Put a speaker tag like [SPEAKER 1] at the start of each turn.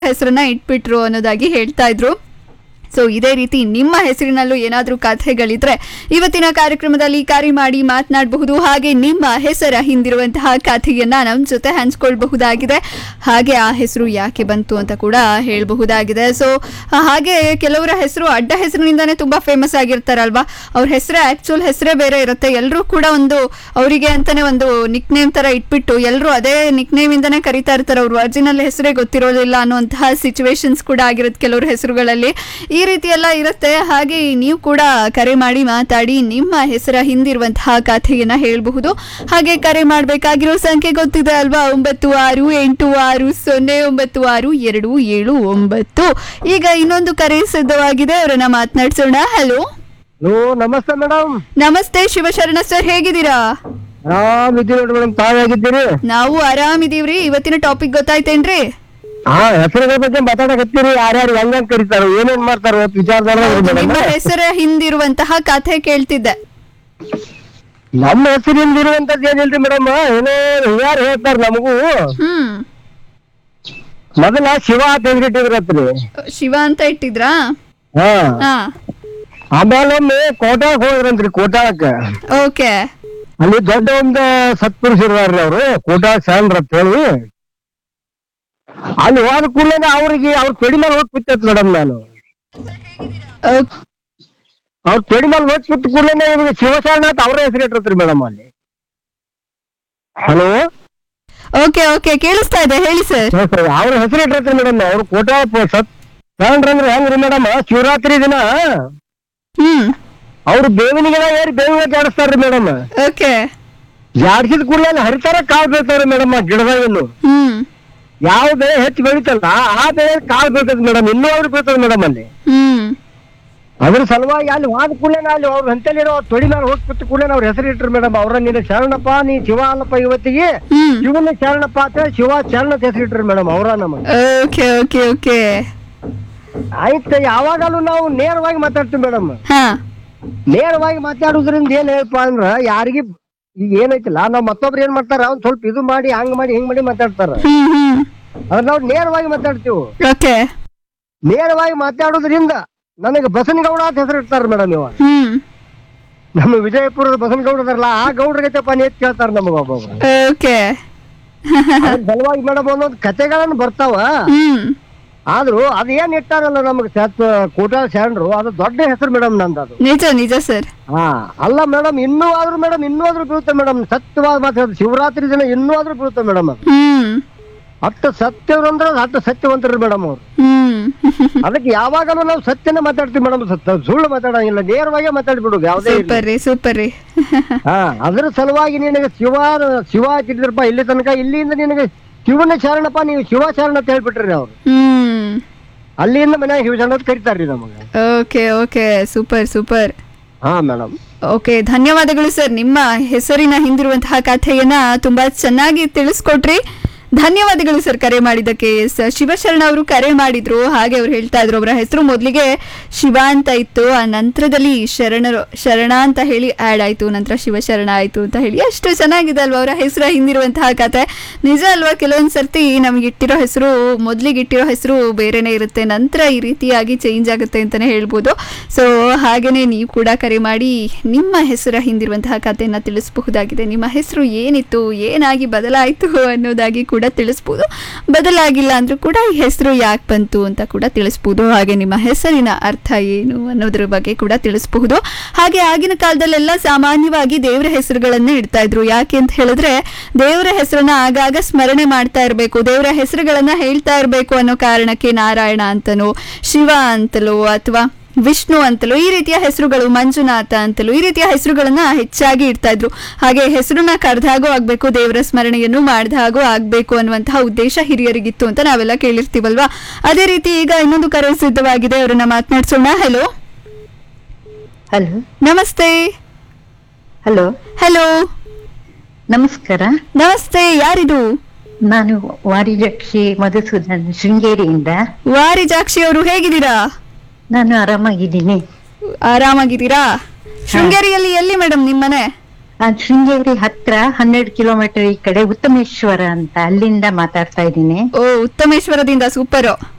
[SPEAKER 1] ಹೆಸರನ್ನ ಇಟ್ಬಿಟ್ರು ಅನ್ನೋದಾಗಿ ಹೇಳ್ತಾ ಇದ್ರು ಸೊ ಇದೇ ರೀತಿ ನಿಮ್ಮ ಹೆಸರಿನಲ್ಲೂ ಏನಾದರೂ ಕಥೆಗಳಿದ್ರೆ ಇವತ್ತಿನ ಕಾರ್ಯಕ್ರಮದಲ್ಲಿ ಕರೆ ಮಾಡಿ ಮಾತನಾಡಬಹುದು ಹಾಗೆ ನಿಮ್ಮ ಹೆಸರ ಹಿಂದಿರುವಂತಹ ಕಥೆಯನ್ನ ನಮ್ಮ ಜೊತೆ ಹಂಚ್ಕೊಳ್ಬಹುದಾಗಿದೆ ಹಾಗೆ ಆ ಹೆಸರು ಯಾಕೆ ಬಂತು ಅಂತ ಕೂಡ ಹೇಳಬಹುದಾಗಿದೆ ಸೊ ಹಾಗೆ ಕೆಲವರ ಹೆಸರು ಅಡ್ಡ ಹೆಸರಿನಿಂದಾನೇ ತುಂಬಾ ಫೇಮಸ್ ಆಗಿರ್ತಾರಲ್ವಾ ಅವ್ರ ಹೆಸರೇ ಆಕ್ಚುಲ್ ಹೆಸರೇ ಬೇರೆ ಇರುತ್ತೆ ಎಲ್ಲರೂ ಕೂಡ ಒಂದು ಅವರಿಗೆ ಅಂತಾನೆ ಒಂದು ನಿಕ್ ನೇಮ್ ತರ ಇಟ್ಬಿಟ್ಟು ಎಲ್ಲರೂ ಅದೇ ನಿಕ್ ನೇಮ್ ಇಂದಾನೆ ಕರಿತಾ ಇರ್ತಾರೆ ಅವ್ರ ಒರಿಜಿನಲ್ ಹೆಸರೇ ಗೊತ್ತಿರೋದಿಲ್ಲ ಅನ್ನುವಂತಹ ಸಿಚುವೇಶನ್ಸ್ ಕೂಡ ಆಗಿರುತ್ತೆ ಕೆಲವ್ರ ಹೆಸರುಗಳಲ್ಲಿ ಈ ರೀತಿ ಎಲ್ಲ ಇರುತ್ತೆ ಹಾಗೆ ನೀವು ಕೂಡ ಕರೆ ಮಾಡಿ ಮಾತಾಡಿ ನಿಮ್ಮ ಹೆಸರ ಹಿಂದಿರುವಂತಹ ಕಥೆಯನ್ನ ಹೇಳಬಹುದು ಹಾಗೆ ಕರೆ ಮಾಡಬೇಕಾಗಿರೋ ಸಂಖ್ಯೆ ಗೊತ್ತಿದೆ ಅಲ್ವಾ ಒಂಬತ್ತು ಆರು ಎಂಟು ಆರು ಸೊನ್ನೆ ಒಂಬತ್ತು ಆರು ಎರಡು ಏಳು ಒಂಬತ್ತು ಈಗ ಇನ್ನೊಂದು ಕರೆ ಸಿದ್ಧವಾಗಿದೆ ಅವರನ್ನ ಮಾತನಾಡ್ಸೋಣ ಹಲೋ
[SPEAKER 2] ಹಲೋ ನಮಸ್ತೆ ಮೇಡಮ್
[SPEAKER 1] ನಮಸ್ತೆ ಶಿವಶರಣ ಸರ್ ಹೇಗಿದ್ದೀರಾ
[SPEAKER 2] ಆರಾಮ್ ಇದ್ದೀವಿ ನೋಡಿ ಮೇಡಮ್ ತಾವಾಗಿದ್ದೀರಿ
[SPEAKER 1] ನಾವು ಆರಾಮಿದೀವ್ರಿ ಇವತ್ತಿನ ಟಾಪಿಕ್ ಗೊತ್ತಾಯ್ತೇನ್ರಿ
[SPEAKER 2] ಹಾ ಹೆಸರುಗಳ ಬಗ್ಗೆ ಮಾತಾಡಕತ್ತೀರಿ ಯಾರ್ಯಾರು ಹೆಂಗ್ ಕರೀತಾರ ಏನೇನ್ ಮಾಡ್ತಾರ ಇವತ್ತು ವಿಚಾರದಾಗ
[SPEAKER 1] ನಿಮ್ಮ ಹೆಸರ ಹಿಂದಿರುವಂತಹ ಕಥೆ ಕೇಳ್ತಿದ್ದೆ
[SPEAKER 2] ನಮ್ಮ ಹೆಸರಿಂದ ಇರುವಂತದ್ದು ಏನಿಲ್ರಿ ಮೇಡಮ್ ಏನೋ ಯಾರು ಹೇಳ್ತಾರ ನಮಗೂ
[SPEAKER 1] ಹ್ಮ್
[SPEAKER 2] ಮೊದಲ ಶಿವ ಅಂತ ಹೆಸರಿಟ್ಟಿದ್ರತ್ರಿ
[SPEAKER 1] ಶಿವ ಅಂತ ಇಟ್ಟಿದ್ರಾ
[SPEAKER 2] ಹಾ
[SPEAKER 1] ಹಾ
[SPEAKER 2] ಆಮೇಲೆ ಒಮ್ಮೆ ಕೋಟಾಕ್ ಹೋದ್ರಂತ್ರಿ ಕೋಟಾಕ್
[SPEAKER 1] ಓಕೆ
[SPEAKER 2] ಅಲ್ಲಿ ದೊಡ್ಡ ಒಂದು ಸತ್ಪುರುಷ ಇರ್ತಾರ್ರಿ ಅವ್ರು ಕೋಟಾಕ್ ಸಾಂದ್ರ ಅಂತ ಹೇಳಿ ಅಲ್ಲಿ ಹೋದ ಕೂಡಲೇ ಅವ್ರಿಗೆ ಅವ್ರ ಪೆಡಿ ಮೇಲೆ ಹೋಗಿ ಬಿತ್ತೈತ್ ಮೇಡಮ್ ನಾನು ಅವ್ರ ಪೆಡಿ ಮೇಲೆ ಹೋಗಿ ಬಿಟ್ಟ ಕೂಡಲೇ ಇವ್ರಿಗೆ ಶಿವಶರಣ ಅಂತ ಅವ್ರ ಹೆಸರು ಇಟ್ಟಿರ್ತೀರಿ ಮೇಡಮ್ ಅಲ್ಲಿ ಹಲೋ
[SPEAKER 1] ಓಕೆ ಓಕೆ ಕೇಳಿಸ್ತಾ ಇದೆ ಹೇಳಿ ಸರ್
[SPEAKER 2] ಅವ್ರ ಹೆಸರು ಇಟ್ಟಿರ್ತೀರಿ ಮೇಡಮ್ ಅವ್ರು ಕೋಟಾ ಪ- ಸತ್ ಸಾಂದ್ರ ಅಂದ್ರೆ ಹೆಂಗ್ರಿ ಮೇಡಮ್ ಶಿವರಾತ್ರಿ ದಿನ
[SPEAKER 1] ಹ್ಮ್
[SPEAKER 2] ಅವ್ರು ಬೇವಿನಿಗೆಲ್ಲ ಏರಿ ಬೇವಿನ ಜಾಡಿಸ್ತಾರ್ರಿ ಮೇಡಮ್
[SPEAKER 1] ಓಕೆ
[SPEAKER 2] ಜಾಡಿಸಿದ ಕೂಡಲೇ ಹರಿತಾರ ಕಾಳು ಬೀಳ್ತಾವ್ರಿ ಮೇಡಮ್ ಆ ಗಿಡದಾಗಿನ್ನು
[SPEAKER 1] ಹ್ಮ್
[SPEAKER 2] ಯಾವ ಬೆಳೆ ಹೆಚ್ಚು ಬೆಳಿತಲ್ಲ ಆ ಬೆಳೆ ಕಾಳು ಬೀಳ್ತದೆ ಮೇಡಮ್ ಇನ್ನೂ ಅವ್ರು ಬೀಳ್ತದೆ ಮೇಡಮ್ ಅಲ್ಲಿ
[SPEAKER 1] ಹ್ಮ್
[SPEAKER 2] ಅದ್ರ ಸಲುವಾಗಿ ಅಲ್ಲಿ ಹೋದ ಕೂಡಲೇ ಅಲ್ಲಿ ಅವ್ರ ಹಂತಲ್ಲಿರೋ ತೊಡಿ ಮೇಲೆ ಹೋಗಿ ಬಿಟ್ಟ ಕೂಡಲೇ ಅವ್ರ ಹೆಸರು ಇಟ್ರು ಮೇಡಮ್ ಅವ್ರ ನಿನ್ನ ಶರಣಪ್ಪ ನೀ ಶಿವ ಅಲ್ಲಪ್ಪ ಇವತ್ತಿಗೆ
[SPEAKER 1] ಹ್ಮ್
[SPEAKER 2] ಶಿವನ ಶರಣಪ್ಪ ಅಂತ ಹೇಳಿ ಶಿವ ಶರಣ ಅಂತ ಹೆಸರು ಇಟ್ರು ಮೇಡಮ್ ಅವ್ರ ನಮಗೆ
[SPEAKER 1] ಓಕೆ ಓಕೆ ಓಕೆ
[SPEAKER 2] ಆಯ್ತು ಯಾವಾಗಲೂ ನಾವು ನೇರವಾಗಿ ಮಾತಾಡ್ತೀವಿ ಮೇಡಮ್
[SPEAKER 1] ಹಾ
[SPEAKER 2] ನೇರವಾಗಿ ಮಾತಾಡೋದ್ರಿಂದ ಏನ್ ಹೇಳಪ್ಪ ಅಂದ್ರ ಯಾರಿಗೆ ಈಗ ಏನೈತಿಲ್ಲ ನಾವ್ ಮತ್ತೊಬ್ರು ಏನ್ ಮಾಡ್ತಾರ ಅವ್ನ್ ಸ್ವಲ್ಪ ಇದು ಮಾಡಿ ಹಂಗ್ ಮಾಡಿ ಹಿಂಗ್ ಮಾಡಿ ಮಾತಾಡ್ತಾರ
[SPEAKER 1] ಹ್ಮ್ ಹ್ಮ್
[SPEAKER 2] ಅದ್ರ ನಾವು ನೇರವಾಗಿ ಮಾತಾಡ್ತೀವಿ
[SPEAKER 1] ಓಕೆ
[SPEAKER 2] ನೇರವಾಗಿ ಮಾತಾಡೋದ್ರಿಂದ ನನಗೆ ಬಸನಗೌಡ ಅಂತ ಹೆಸರು ಇಡ್ತಾರ ಮೇಡಮ್ ಇವ
[SPEAKER 1] ಹ್ಮ್
[SPEAKER 2] ನಮ್ಮ ವಿಜಯಪುರದ ಬಸನಗೌಡ ಅದಾರಲ್ಲ ಆ ಗೌಡ್ರಿಗೈತಪ್ಪ ನೀ ಕೇಳ್ತಾರ ನಮಗ ಒಬ್ಬೊಬ್ರು
[SPEAKER 1] ಓಕೆ
[SPEAKER 2] ಅದ್ರ ಸಲುವಾಗಿ ಮೇಡಮ್ ಒಂದೊಂದು ಕತೆಗಳನ್ನ ಬರ್ತಾವ
[SPEAKER 1] ಹ್ಮ್
[SPEAKER 2] ಆದ್ರೂ ಅದ್ ಏನ್ ಇಟ್ಟಾರಲ್ಲ ನಮಗ್ ಸತ್ ಕೋಟ ಶರಣರು ಅದು ದೊಡ್ಡ ಹೆಸರು ಮೇಡಮ್ ನಂದು ಅದು
[SPEAKER 1] ನಿಜ ನಿಜ ಸರ್
[SPEAKER 2] ಹಾ ಅಲ್ಲ ಮೇಡಮ್ ಇನ್ನೂ ಆದ್ರೂ ಮೇಡಮ್ ಇನ್ನೂ ಆದ್ರೂ ಬೀಳುತ್ತೆ ಮೇಡಮ್ ಸತ್ಯವಾದ ಮಾತು ಶಿವರಾತ್ರಿ ದಿನ ಇನ್ನೂ ಆದ್ರೂ ಬೀಳುತ್ತೆ ಮೇಡಮ್ ಅದು
[SPEAKER 1] ಹ್ಮ್
[SPEAKER 2] ಅಷ್ಟು ಸತ್ಯವಂದ್ರ ಅಷ್ಟು ಸತ್ಯವಂತರು ಮೇಡಮ್ ಅವ್ರು
[SPEAKER 1] ಹ್ಮ್
[SPEAKER 2] ಅದಕ್ಕೆ ಯಾವಾಗಲೂ ನಾವು ಸತ್ಯನೇ ಮಾತಾಡ್ತೀವಿ ಮೇಡಮ್ ಸತ್ಯ ಸುಳ್ಳು ಮಾತಾಡಂಗಿಲ್ಲ ನೇರವಾಗಿ ಮಾತಾಡ್ಬಿಡುದು ಯಾವುದೇ ಇರ್ಲಿ.
[SPEAKER 1] ಸೂಪರ್ ರೀ ಸೂಪರ್ ರೀ
[SPEAKER 2] ಹಾ ಅದ್ರ ಸಲುವಾಗಿ ನಿನಗೆ ಶಿವ ಶಿವ ಹಾಕಿದ್ರಪ್ಪ ಇಲ್ಲಿ ತನಕ ಇಲ್ಲಿಂದ ನಿನಗೆ ಶಿವನ ಶರಣಪ್ಪ ನೀವು ಶಿವ ಶರಣ ಅಂತ ಹೇಳ್ಬಿಟ್ರಿ ಅವ್ರು
[SPEAKER 1] ಹ್ಮ್
[SPEAKER 2] ಅಲ್ಲಿಂದ ಮನ್ಯಾಗ ಶಿವಶರಣ ಅಂತ ಕರಿತಾರ್ರಿ ನಮಗೆ
[SPEAKER 1] ಓಕೆ ಓಕೆ ಸೂಪರ್ ಸೂಪರ್
[SPEAKER 2] ಹಾ ಮೇಡಮ್
[SPEAKER 1] ಓಕೆ ಧನ್ಯವಾದಗಳು ಸರ್ ನಿಮ್ಮ ಹೆಸರಿನ ಹಿಂದಿರುವಂತಹ ಕಥೆಯನ್ನ ತುಂಬಾ ಚೆನ್ನಾಗಿ ತಿಳಿಸ್ಕೊಟ್ರಿ ಧನ್ಯವಾದಗಳು ಸರ್ ಕರೆ ಮಾಡಿದ್ದಕ್ಕೆ ಎಸ್ ಶಿವಶರಣ ಅವರು ಕರೆ ಮಾಡಿದ್ರು ಹಾಗೆ ಅವ್ರು ಹೇಳ್ತಾ ಇದ್ರು ಅವರ ಹೆಸರು ಮೊದಲಿಗೆ ಶಿವ ಅಂತ ಇತ್ತು ಆ ನಂತರದಲ್ಲಿ ಶರಣರು ಶರಣ ಅಂತ ಹೇಳಿ ಆ್ಯಡ್ ಆಯಿತು ನಂತರ ಶಿವಶರಣ ಆಯಿತು ಅಂತ ಹೇಳಿ ಅಷ್ಟು ಚೆನ್ನಾಗಿದೆ ಅಲ್ವಾ ಅವರ ಹೆಸರ ಹಿಂದಿರುವಂತಹ ಕತೆ ನಿಜ ಅಲ್ವಾ ಕೆಲವೊಂದು ಸರ್ತಿ ನಮ್ಗೆ ಇಟ್ಟಿರೋ ಹೆಸರು ಮೊದಲಿಗೆ ಇಟ್ಟಿರೋ ಹೆಸರು ಬೇರೆನೇ ಇರುತ್ತೆ ನಂತರ ಈ ರೀತಿಯಾಗಿ ಚೇಂಜ್ ಆಗುತ್ತೆ ಅಂತಲೇ ಹೇಳ್ಬೋದು ಸೊ ಹಾಗೆಯೇ ನೀವು ಕೂಡ ಕರೆ ಮಾಡಿ ನಿಮ್ಮ ಹೆಸರ ಹಿಂದಿರುವಂತಹ ಕಥೆಯನ್ನು ತಿಳಿಸಬಹುದಾಗಿದೆ ನಿಮ್ಮ ಹೆಸರು ಏನಿತ್ತು ಏನಾಗಿ ಬದಲಾಯಿತು ಅನ್ನೋದಾಗಿ ಕೂಡ ತಿಳಿಸ್ಬೋದು ಬದಲಾಗಿಲ್ಲ ಅಂದರೂ ಕೂಡ ಈ ಹೆಸರು ಯಾಕೆ ಬಂತು ಅಂತ ಕೂಡ ತಿಳಿಸ್ಬೋದು ಹಾಗೆ ನಿಮ್ಮ ಹೆಸರಿನ ಅರ್ಥ ಏನು ಅನ್ನೋದ್ರ ಬಗ್ಗೆ ಕೂಡ ತಿಳಿಸಬಹುದು ಹಾಗೆ ಆಗಿನ ಕಾಲದಲ್ಲೆಲ್ಲ ಸಾಮಾನ್ಯವಾಗಿ ದೇವರ ಹೆಸರುಗಳನ್ನೇ ಇಡ್ತಾ ಇದ್ರು ಯಾಕೆ ಅಂತ ಹೇಳಿದ್ರೆ ದೇವರ ಹೆಸರನ್ನ ಆಗಾಗ ಸ್ಮರಣೆ ಮಾಡ್ತಾ ಇರಬೇಕು ದೇವರ ಹೆಸರುಗಳನ್ನ ಹೇಳ್ತಾ ಇರಬೇಕು ಅನ್ನೋ ಕಾರಣಕ್ಕೆ ನಾರಾಯಣ ಅಂತನೋ ಶಿವ ಅಂತಲೋ ಅಥವಾ ವಿಷ್ಣು ಅಂತಲೂ ಈ ರೀತಿಯ ಹೆಸರುಗಳು ಮಂಜುನಾಥ ಅಂತಲೂ ಈ ರೀತಿಯ ಹೆಸರುಗಳನ್ನ ಹೆಚ್ಚಾಗಿ ಇಡ್ತಾ ಇದ್ರು ಹಾಗೆ ಹೆಸರನ್ನ ಕರೆದಾಗೂ ಆಗ್ಬೇಕು ದೇವರ ಸ್ಮರಣೆಯನ್ನು ಮಾಡಿದಾಗೂ ಆಗ್ಬೇಕು ಅನ್ನುವಂತಹ ಉದ್ದೇಶ ಹಿರಿಯರಿಗಿತ್ತು ಅಂತ ನಾವೆಲ್ಲ ಕೇಳಿರ್ತೀವಲ್ವಾ ಅದೇ ರೀತಿ ಈಗ ಇನ್ನೊಂದು ಕರೆ ಸಿದ್ಧವಾಗಿದೆ ಅವರನ್ನ ಮಾತನಾಡ್ಸೋಣ ಹಲೋ
[SPEAKER 3] ಹಲೋ
[SPEAKER 1] ನಮಸ್ತೆ
[SPEAKER 3] ಹಲೋ
[SPEAKER 1] ಹಲೋ
[SPEAKER 3] ನಮಸ್ಕಾರ
[SPEAKER 1] ನಮಸ್ತೆ ಯಾರಿದು
[SPEAKER 3] ನಾನು ವಾರಿಜಕ್ಷಿ ಮಧುಸೂದನ್ ಶೃಂಗೇರಿಯಿಂದ
[SPEAKER 1] ವಾರಿಜಾಕ್ಷಿ ಅವರು ಹೇಗಿದ್ದೀರಾ
[SPEAKER 3] ನಾನು ಆರಾಮಾಗಿದ್ದೀನಿ
[SPEAKER 1] ಆರಾಮಾಗಿದ್ದೀರಾ ಶೃಂಗೇರಿಯಲ್ಲಿ ಎಲ್ಲಿ ಮೇಡಮ್ ನಿಮ್ಮನೆ
[SPEAKER 3] ಆ ಶೃಂಗೇರಿ ಹತ್ರ ಹನ್ನೆರಡು ಕಿಲೋಮೀಟರ್ ಈ ಕಡೆ ಉತ್ತಮೇಶ್ವರ ಅಂತ ಅಲ್ಲಿಂದ ಮಾತಾಡ್ತಾ ಇದ್ದೀನಿ
[SPEAKER 1] ಓ ಉತ್ತಮೇಶ್ವರದಿಂದ ಸೂಪರು